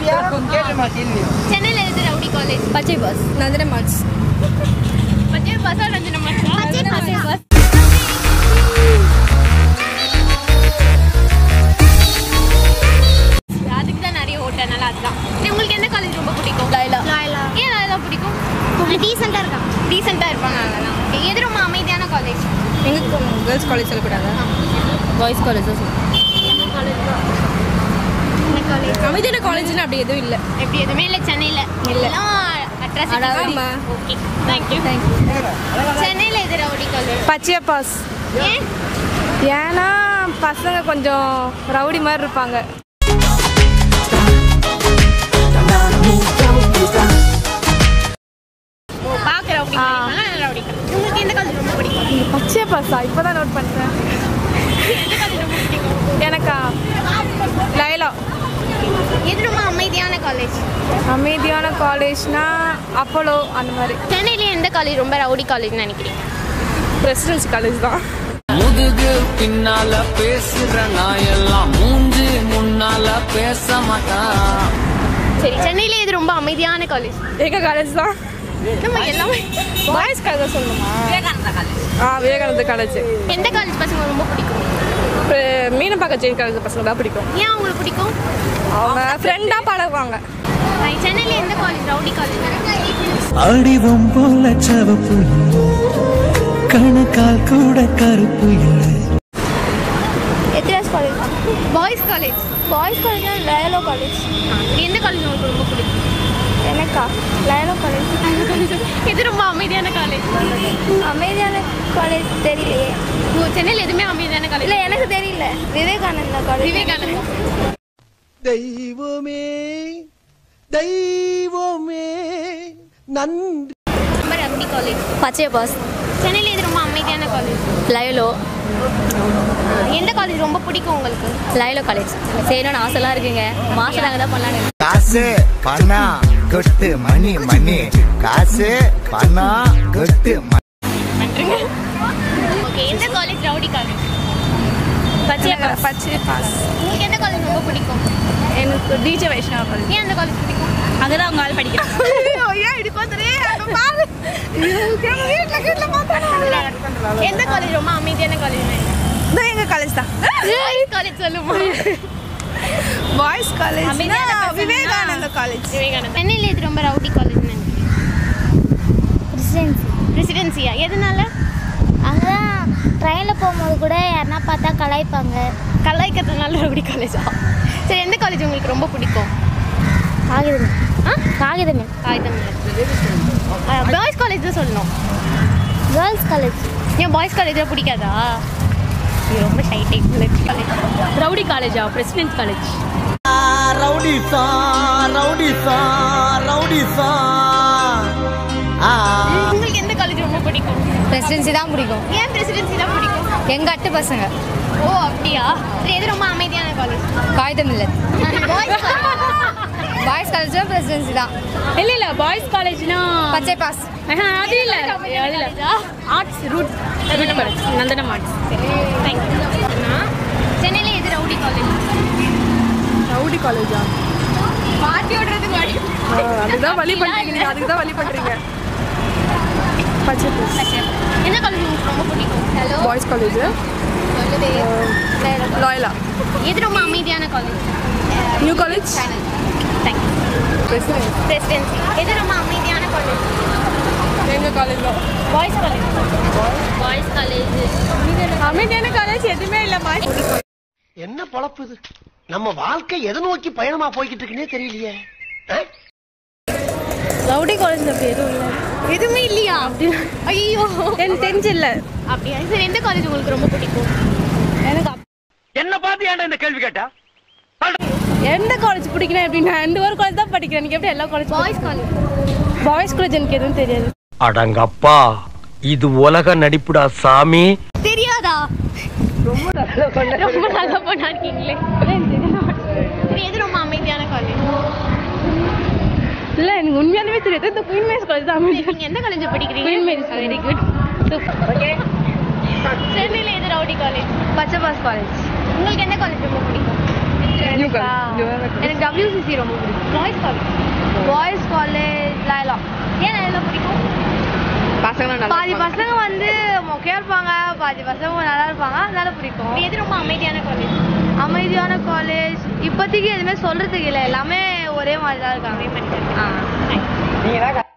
சென்னையில் எது rowdy college Pachaiyappa's Nandanam மார்க்ஸ் பச்சை பசா ரஞ்சன பச்சை பச்சை பஸ் அதுக்கு தான் நிறைய ஓட்டனால அதுதான் சரி, உங்களுக்கு எந்த காலேஜ் ரொம்ப பிடிக்கும் லைலா. லைலா ஏன் லைலா பிடிக்கும் டீசெண்டாக இருக்காங்க டீசெண்டாக இருப்பாங்க அதெல்லாம் Okay, எது ரொம்ப அமைதியான காலேஜ் எங்களுக்கு கேர்ள்ஸ் காலேஜ் சொல்லக்கூடாதா பாய்ஸ் காலேஜ் தான் காலேஜ் அமைதியான காலேஜ்னு அப்படி எதுவும் இல்லை எப்படி எதுவுமே இல்லை சென்னையில் இல்ல. எல்லாம் அட்ராசிட்டி ஆமா. ஓகே தேங்க்யூ சென்னையில் எது ரவுடி காலேஜ் பச்சையா பாஸ் ஏன் ஏன்னா பசங்க கொஞ்சம் ரவுடி மாதிரி இருப்பாங்க ஓ பார்க்க ரவுடி காலேஜ் ரவுடி காலேஜ் உங்களுக்கு எந்த காலேஜ் ரொம்ப பிடிக்கும் பச்சையா பாஸா இப்போதான் நோட் பண்ணுறேன் எந்த காலேஜ் ரொம்ப பிடிக்கும் எனக்கா லைலா எது ரொம்ப அமைதியான காலேஜ் அமைதியான காலேஜ்னா அப்போலோ அந்த மாதிரி சென்னையில எந்த காலேஜ் ரொம்ப ரவுடி காலேஜ்னு நினைக்கிறீங்க பிரசிடென்சி காலேஜ் தான் முதுகு பின்னால பேசுற நாயெல்லாம் மூஞ்சி முன்னால பேச மாட்டான் சரி சென்னையில எது ரொம்ப அமைதியான காலேஜ் எங்கள் காலேஜ் தான் நம்ம எல்லாமே பாய்ஸ் காலேஜ் சொல்லணுமா ஆ விவேகானந்தா காலேஜ் எந்த காலேஜ் பசங்க ரொம்ப பிடிக்கும் மீனம்பாக்கம் ஜெயின் காலேஜ் பசங்க தான் பிடிக்கும் ஏன் உங்களுக்கு பிடிக்கும் அவங்க ஃப்ரெண்டாக பழகுவாங்க Right, சென்னையில எந்த காலேஜ் ரவுடி காலேஜ் அடிவம் போல சவப்பு இல்லை கணக்கால் கூட கருப்பு இல்லை Ethiraj college boys college boys college Loyola college எந்த காலேஜ் உங்களுக்கு ரொம்ப பிடிக்கும் எனக்கா லயலோ காலேஜ் எது ரொம்ப அமைதியான காலேஜ் அமைதியான காலேஜ் தெரியலையே ஓ சென்னையில் எதுவுமே அமைதியான காலேஜ் இல்லை எனக்கு தெரியல விவேகானந்தா காலேஜ் விவேகானந்தா தெய்வமே தெய்வமே நன்றி ரொம்ப ரவுடி காலேஜ் பச்சையா பாஸ் சென்னையில் எது ரொம்ப அமைதியான காலேஜ் லைலோ எந்த காலேஜ் ரொம்ப பிடிக்கும் உங்களுக்கு லைலோ காலேஜ் செய்யணும்னு ஆசைலாம் இருக்குங்க மாஸ்டர் அங்கே தான் பண்ணலான்னு காசு பணம் கொட்டு மணி மணி காசு பணம் கொட்டு மணி ஓகே எந்த காலேஜ் ரவுடி காலேஜ் பச்சையா பாஸ் பச்சை பாஸ் உங்களுக்கு எந்த காலேஜ் ரொம்ப பிடிக்கும் எனக்கு டிஜே வைஷ்ணவா காலேஜ் ஏன் அந்த காலேஜ் பிடிக்கும் அங்கே தான் அவங்க ஆள் படிக்கிறாங்க ஏன் இப்படி பார்த்துறே பாரு எந்த காலேஜ் ரொம்ப அமைதியான காலேஜ் நான் எங்க காலேஜ் தான் காலேஜ் சொல்லுமா பாய்ஸ் காலேஜ் அமைதியான பசங்க. விவேகானந்தா காலேஜ் விவேகானந்தா சென்னையில் இது ரொம்ப ரவுடி காலேஜ் பிரசிடென்சி பிரசிடென்சியா எதனால அங்கே தான் ட்ரெயினில் போகும்போது கூட யாருன்னா பார்த்தா கலாய்ப்பாங்க கலாய்க்கிறதுனால ரவுடி காலேஜா சரி எந்த காலேஜ் உங்களுக்கு ரொம்ப பிடிக்கும் காகிதம் ஆ காகிதமே காகிதம் பாய்ஸ் காலேஜ் தான் சொல்லணும் கேர்ள்ஸ் காலேஜ் ஏன் பாய்ஸ் காலேஜாக பிடிக்காதா இது ரொம்ப ஷை டைப் காலேஜ் ரவுடி காலேஜா பிரசிடென்ட் காலேஜ் ரவுடி சா ரவுடி சா ரவுடி சா உங்களுக்கு எந்த காலேஜ் ரொம்ப பிடிக்கும் பிரசிடென்சி தான் பிடிக்கும் ஏன் பிரசிடென்சி தான் பிடிக்கும் எங்கள் அட்டு பசங்க ஓ அப்படியா சரி எது ரொம்ப அமைதியான காலேஜ் காகிதம் இல்லை பாய்ஸ் பாய்ஸ் காலேஜ் தான் பிரசிடென்சி தான் இல்ல இல்ல பாய்ஸ் காலேஜ்னா பச்சை பாஸ் அது இல்ல அது இல்ல arts route route college Nandanam arts thank you சென்னையில் எது ரவுடி காலேஜ் ரவுடி காலேஜா பாட்டி ஓடுறதுக்கு வழி அதுதான் வழி பண்ணுறீங்க அதுக்கு தான் வழி பண்ணுறீங்க பச்சை பாஸ் எந்த காலேஜ் உங்களுக்கு ரொம்ப பிடிக்கும் ஹலோ பாய்ஸ் காலேஜ் லாயலா எது ரொம்ப அமைதியான college new college thank you Presidency எது ரொம்ப அமைதியான காலேஜ் எங்கள் காலேஜ் தான் பாய்ஸ் காலேஜ் பாய்ஸ் காலேஜ் அமைதியான காலேஜ் எதுவுமே இல்லை பாய்ஸ் என்ன பொழப்பு இது நம்ம வாழ்க்கை எதை நோக்கி பயணமா போய்கிட்டு இருக்குன்னே தெரியலையே ஆ? ரவுடி காலேஜ் அப்படி எதுவும் இல்லை எதுவுமே இல்லையா அப்படி ஐயோ எனக்கு தெரிஞ்சு இல்லை அப்படியா சரி எந்த காலேஜ் உங்களுக்கு ரொம்ப பிடிக்கும் எனக்கு அப்- என்ன பார்த்து ஏன்டா இந்த கேள்வி கேட்டா எந்த காலேஜ் பிடிக்கணும் எப்படின்னா இந்த ஒரு காலேஜ் தான் படிக்கிறேன் எனக்கு எப்படி எல்லா college boys college boys college எனக்கு எதுவும் தெரியாது அடங்கப்பா இது உலக நடிப்புடா சாமி தெரியாதா ரொம்ப ரொம்ப நல்ல பொண்ணா இருக்கீங்களே சரி எது ரொம்ப அமைதியான காலேஜ் இல்லை எனக்கு உண்மையாலுமே தெரியாது இந்த குயின் மேஸ் காலேஜ் தான் அமைதியா நீங்க எந்த காலேஜ் படிக்கிறீங்க Queen Mary's very good okay சென்னையில் எது rowdy college Pachaiyappa's college உங்களுக்கு எந்த காலேஜ் ரொம்ப பிடிக்கும் New college. New college. எனக்கு WCC ரொம்ப பிடிக்கும் boys college boys college Loyola ஏன் லைலா பிடிக்கும் பசங்க நல்லா பாதி இருப்பாங்க. பசங்க வந்து மொக்கையா இருப்பாங்க பாதி பசங்க நல்லா இருப்பாங்க அதனால பிடிக்கும் எது ரொம்ப அமைதியான காலேஜ் அமைதியான காலேஜ் இப்போதைக்கு எதுவுமே சொல்றதுக்கு இல்லை எல்லாமே ஒரே மாதிரி தான் இருக்காங்க ஆ.